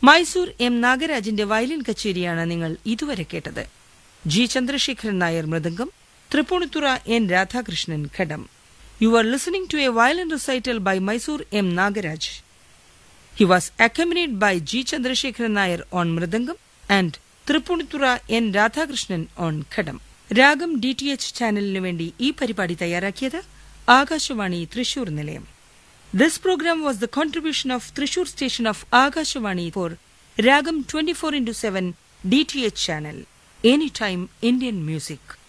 Mysore M നാഗരാജിന്റെ violin കച്ചേരിയാണ് നിങ്ങൾ ഇതുവരെ കേട്ടത് ജി ചന്ദ്രശേഖരൻ നായർ മൃദംഗം തൃപ്പൂണിത്തുറ എൻ രാധാകൃഷ്ണൻ ഘടം you are listening to a violin recital by Mysore M Nagaraj He was accompanied by G. Chandrasekharan Nair on Mridangam and Tripunitura N. Radhakrishnan on Khadam. Raagam D T H ചാനലിനു വേണ്ടി ഈ പരിപാടി തയ്യാറാക്കിയത് ആകാശവാണി തൃശൂർ നിലയം this programme was the contribution of Thrissur station of Akashvani for Raagam twenty four into seven D T H channel any time Indian music